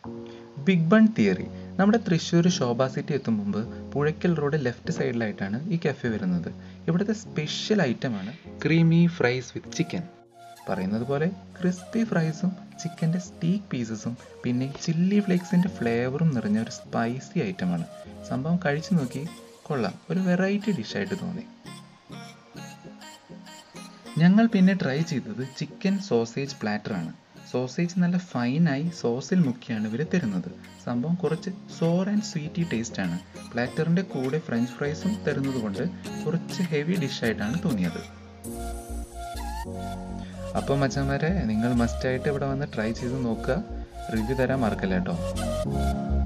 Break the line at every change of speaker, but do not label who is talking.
big bun theory നമ്മുടെ തൃശ്ശൂർ ശോഭ city എത്തും മുമ്പ് പുഴയ്ക്കൽ റോഡ് ലെഫ്റ്റ് സൈഡിലായിട്ടാണ് ഈ കഫേ വരുന്നത് ഇവിടുത്തെ സ്പെഷ്യൽ ഐറ്റമാണ് ക്രീമി ഫ്രൈസ് വിത്ത് ചിക്കൻ പറയുന്നത് പോലെ ക്രിസ്പി ഫ്രൈസും ചിക്കൻ്റെ സ്റ്റീക്ക് പീസസും പിന്നെ ചില്ലി ഫ്ലേക്സിൻ്റെ ഫ്ലേവറും നിറഞ്ഞ ഒരു സ്പൈസി ഐറ്റമാണ് സംഭവം കഴിച്ചു നോക്കി കൊള്ളാം ഒരു വെറൈറ്റി ഡിഷായിട്ട് തോന്നി ഞങ്ങൾ പിന്നെ ട്രൈ ചെയ്തത് ചിക്കൻ സോസേജ് പ്ലാറ്ററാണ് സോസേജ് നല്ല ഫൈനായി സോസിൽ മുക്കിയാണ് ഇവർ തരുന്നത് സംഭവം കുറച്ച് സോർ ആൻഡ് സ്വീറ്റി ടേസ്റ്റ് ആണ് പ്ലാറ്ററിൻ്റെ കൂടെ ഫ്രഞ്ച് ഫ്രൈസും തരുന്നത് കൊണ്ട് കുറച്ച് ഹെവി ഡിഷായിട്ടാണ് തോന്നിയത് അപ്പോൾ മച്ചന്മാരെ നിങ്ങൾ മസ്റ്റായിട്ട് ഇവിടെ വന്ന് ട്രൈ ചെയ്ത് നോക്കുക റിവ്യൂ തരാൻ മറക്കല്ല കേട്ടോ